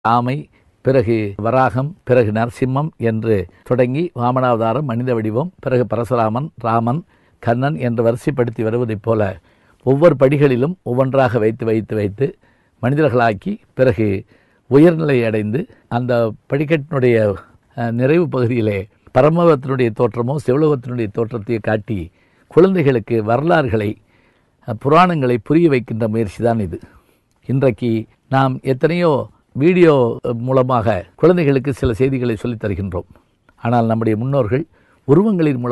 ஆமை பிறகு வராகம் பிறகு நரசிம்மம் என்று தொடங்கி வாமனாவதாரம் மனித வடிவம் பிறகு பரசுராமன் ராமன் கண்ணன் என்று வரிசைப்படுத்தி வருவதைப் போல ஒவ்வொரு படிகளிலும் ஒவ்வொன்றாக வைத்து வைத்து வைத்து மனிதர்களாக்கி பிறகு உயர்நிலை அடைந்து அந்த படிக்கட்டினுடைய அஹ், நிறைவு பகுதியிலே பரமபதத்தினுடைய தோற்றமோ சிவலோகத்தினுடைய தோற்றத்தையோ காட்டி குழந்தைகளுக்கு வரலாறுகளை அஹ், புராணங்களை புரிய வைக்கின்ற முயற்சி தான் இது இன்றைக்கு நாம் எத்தனையோ வீடியோ அஹ், மூலமாக குழந்தைகளுக்கு சில செய்திகளை சொல்லித் தருகின்றோம் ஆனால் நம்முடைய முன்னோர்கள் உருவங்களின் மூலம்